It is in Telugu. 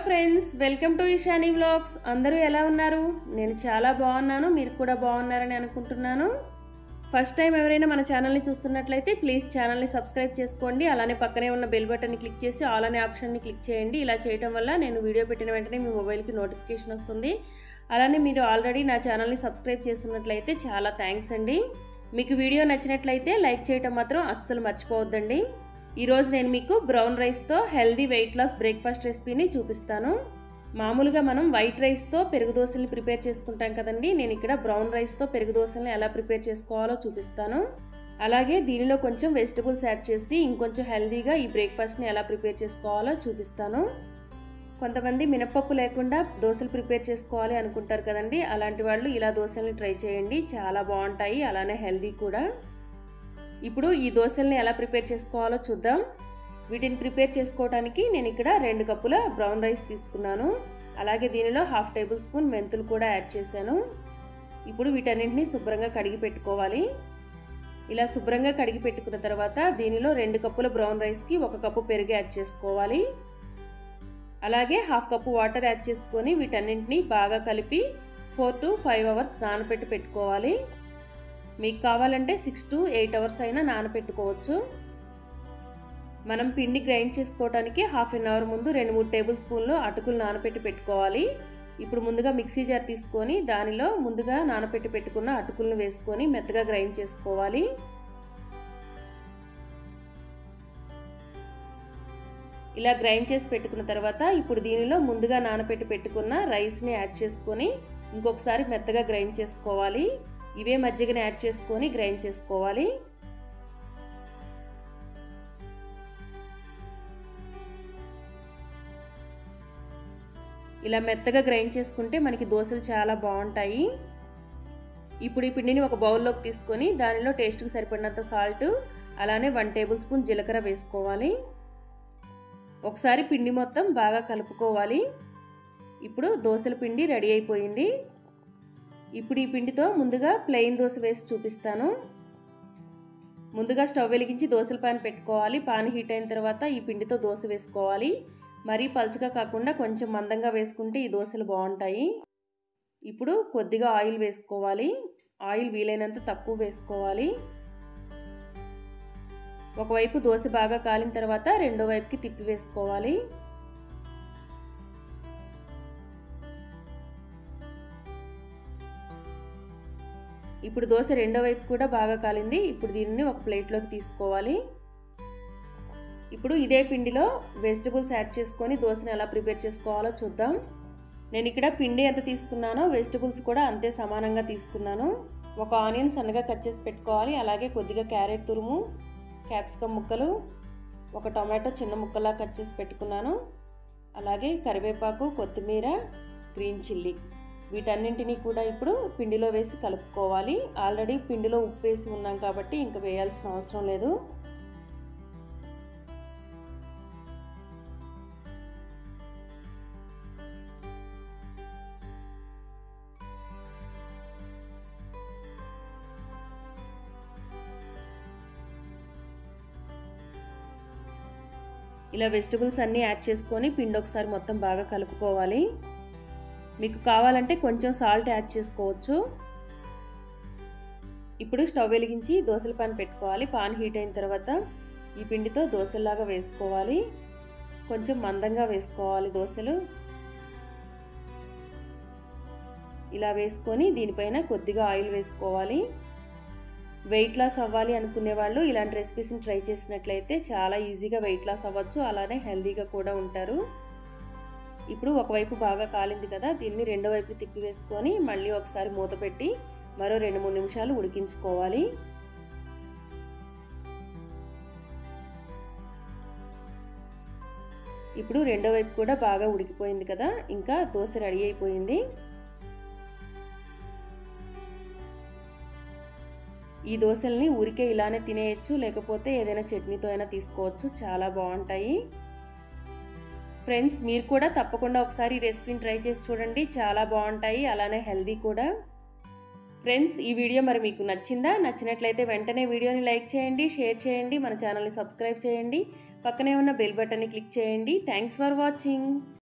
friends welcome to Ishani vlogs అందరూ ఎలా ఉన్నారు నేను చాలా బాగున్నాను మీరు కూడా బాగున్నారని అనుకుంటున్నాను ఫస్ట్ టైం ఎవరైనా మన ఛానల్ని చూస్తున్నట్లయితే ప్లీజ్ ఛానల్ని సబ్స్క్రైబ్ చేసుకోండి అలానే పక్కనే ఉన్న బెల్ బటన్ని క్లిక్ చేసి ఆల్ అనే ఆప్షన్ని క్లిక్ చేయండి ఇలా చేయడం వల్ల నేను వీడియో పెట్టిన వెంటనే మీ మొబైల్కి నోటిఫికేషన్ వస్తుంది అలానే మీరు ఆల్రెడీ నా ఛానల్ని సబ్స్క్రైబ్ చేస్తున్నట్లయితే చాలా థ్యాంక్స్ అండి మీకు వీడియో నచ్చినట్లయితే లైక్ చేయటం మాత్రం అస్సలు మర్చిపోవద్దండి ఈరోజు నేను మీకు బ్రౌన్ రైస్తో హెల్దీ వెయిట్ లాస్ బ్రేక్ఫాస్ట్ రెసిపీని చూపిస్తాను మామూలుగా మనం వైట్ రైస్తో పెరుగు దోశల్ని ప్రిపేర్ చేసుకుంటాం కదండి నేను ఇక్కడ బ్రౌన్ రైస్తో పెరుగు దోశల్ని ఎలా ప్రిపేర్ చేసుకోవాలో చూపిస్తాను అలాగే దీనిలో కొంచెం వెజిటబుల్స్ యాడ్ చేసి ఇంకొంచెం హెల్దీగా ఈ బ్రేక్ఫాస్ట్ని ఎలా ప్రిపేర్ చేసుకోవాలో చూపిస్తాను కొంతమంది మినపప్పు లేకుండా దోశలు ప్రిపేర్ చేసుకోవాలి అనుకుంటారు కదండి అలాంటి వాళ్ళు ఇలా దోశల్ని ట్రై చేయండి చాలా బాగుంటాయి అలానే హెల్దీ కూడా ఇప్పుడు ఈ దోశల్ని ఎలా ప్రిపేర్ చేసుకోవాలో చూద్దాం వీటిని ప్రిపేర్ చేసుకోవడానికి నేను ఇక్కడ రెండు కప్పుల బ్రౌన్ రైస్ తీసుకున్నాను అలాగే దీనిలో హాఫ్ టేబుల్ స్పూన్ మెంతులు కూడా యాడ్ చేశాను ఇప్పుడు వీటన్నింటినీ శుభ్రంగా కడిగి పెట్టుకోవాలి ఇలా శుభ్రంగా కడిగి పెట్టుకున్న తర్వాత దీనిలో రెండు కప్పుల బ్రౌన్ రైస్కి ఒక కప్పు పెరుగు యాడ్ చేసుకోవాలి అలాగే హాఫ్ కప్పు వాటర్ యాడ్ చేసుకొని వీటన్నింటినీ బాగా కలిపి ఫోర్ టు ఫైవ్ అవర్స్ నానబెట్టి పెట్టుకోవాలి మీకు కావాలంటే సిక్స్ టు ఎయిట్ అవర్స్ అయినా నానబెట్టుకోవచ్చు మనం పిండి గ్రైండ్ చేసుకోవడానికి హాఫ్ అన్ అవర్ ముందు రెండు మూడు టేబుల్ స్పూన్లు అటుకులు నానబెట్టి పెట్టుకోవాలి ఇప్పుడు ముందుగా మిక్సీ జార్ తీసుకొని దానిలో ముందుగా నానబెట్టి పెట్టుకున్న అటుకులను వేసుకొని మెత్తగా గ్రైండ్ చేసుకోవాలి ఇలా గ్రైండ్ చేసి పెట్టుకున్న తర్వాత ఇప్పుడు దీనిలో ముందుగా నానబెట్టి పెట్టుకున్న రైస్ని యాడ్ చేసుకొని ఇంకొకసారి మెత్తగా గ్రైండ్ చేసుకోవాలి ఇవే మజ్జిగని యాడ్ చేసుకొని గ్రైండ్ చేసుకోవాలి ఇలా మెత్తగా గ్రైండ్ చేసుకుంటే మనకి దోశలు చాలా బాగుంటాయి ఇప్పుడు ఈ పిండిని ఒక బౌల్లోకి తీసుకొని దానిలో టేస్ట్కి సరిపడినంత సాల్ట్ అలానే వన్ టేబుల్ స్పూన్ జీలకర్ర వేసుకోవాలి ఒకసారి పిండి మొత్తం బాగా కలుపుకోవాలి ఇప్పుడు దోశల పిండి రెడీ అయిపోయింది ఇప్పుడు ఈ పిండితో ముందుగా ప్లెయిన్ దోశ వేసి చూపిస్తాను ముందుగా స్టవ్ వెలిగించి దోశల పాన్ పెట్టుకోవాలి పాన్ హీట్ అయిన తర్వాత ఈ పిండితో దోశ వేసుకోవాలి మరీ పలుచగా కాకుండా కొంచెం మందంగా వేసుకుంటే ఈ దోశలు బాగుంటాయి ఇప్పుడు కొద్దిగా ఆయిల్ వేసుకోవాలి ఆయిల్ వీలైనంత తక్కువ వేసుకోవాలి ఒకవైపు దోశ బాగా కాలిన తర్వాత రెండో వైపుకి తిప్పి వేసుకోవాలి ఇప్పుడు దోశ రెండో వైపు కూడా బాగా కాలింది ఇప్పుడు దీనిని ఒక ప్లేట్లోకి తీసుకోవాలి ఇప్పుడు ఇదే పిండిలో వెజిటబుల్స్ యాడ్ చేసుకొని దోశని ఎలా ప్రిపేర్ చేసుకోవాలో చూద్దాం నేను ఇక్కడ పిండి ఎంత తీసుకున్నానో వెజిటబుల్స్ కూడా అంతే సమానంగా తీసుకున్నాను ఒక ఆనియన్ సన్నగా కట్ చేసి పెట్టుకోవాలి అలాగే కొద్దిగా క్యారెట్ తురుము క్యాప్సికమ్ ముక్కలు ఒక టొమాటో చిన్న ముక్కలా కట్ చేసి పెట్టుకున్నాను అలాగే కరివేపాకు కొత్తిమీర గ్రీన్ చిల్లీ వీటన్నింటినీ కూడా ఇప్పుడు పిండిలో వేసి కలుపుకోవాలి ఆల్రెడీ పిండిలో ఉప్పు వేసి ఉన్నాం కాబట్టి ఇంకా వేయాల్సిన అవసరం లేదు ఇలా వెజిటబుల్స్ అన్నీ యాడ్ చేసుకొని పిండి ఒకసారి మొత్తం బాగా కలుపుకోవాలి మీకు కావాలంటే కొంచెం సాల్ట్ యాడ్ చేసుకోవచ్చు ఇప్పుడు స్టవ్ వెలిగించి దోశల పాన్ పెట్టుకోవాలి పాన్ హీట్ అయిన తర్వాత ఈ పిండితో దోశలాగా వేసుకోవాలి కొంచెం మందంగా వేసుకోవాలి దోశలు ఇలా వేసుకొని దీనిపైన కొద్దిగా ఆయిల్ వేసుకోవాలి వెయిట్ లాస్ అవ్వాలి అనుకునే వాళ్ళు ఇలాంటి రెసిపీస్ని ట్రై చేసినట్లయితే చాలా ఈజీగా వెయిట్ లాస్ అవ్వచ్చు అలానే హెల్తీగా కూడా ఉంటారు ఇప్పుడు ఒకవైపు బాగా కాలింది కదా దీన్ని రెండో వైపు తిప్పి వేసుకొని మళ్ళీ ఒకసారి మూత పెట్టి మరో రెండు మూడు నిమిషాలు ఉడికించుకోవాలి ఇప్పుడు రెండో వైపు కూడా బాగా ఉడికిపోయింది కదా ఇంకా దోశ రెడీ అయిపోయింది ఈ దోశల్ని ఊరికే ఇలానే తినేయచ్చు లేకపోతే ఏదైనా చట్నీతో అయినా తీసుకోవచ్చు చాలా బాగుంటాయి ఫ్రెండ్స్ మీరు కూడా తప్పకుండా ఒకసారి ఈ రెసిపీని ట్రై చేసి చూడండి చాలా బాగుంటాయి అలానే హెల్దీ కూడా ఫ్రెండ్స్ ఈ వీడియో మరి మీకు నచ్చిందా నచ్చినట్లయితే వెంటనే వీడియోని లైక్ చేయండి షేర్ చేయండి మన ఛానల్ని సబ్స్క్రైబ్ చేయండి పక్కనే ఉన్న బెల్ బటన్ని క్లిక్ చేయండి థ్యాంక్స్ ఫర్ వాచింగ్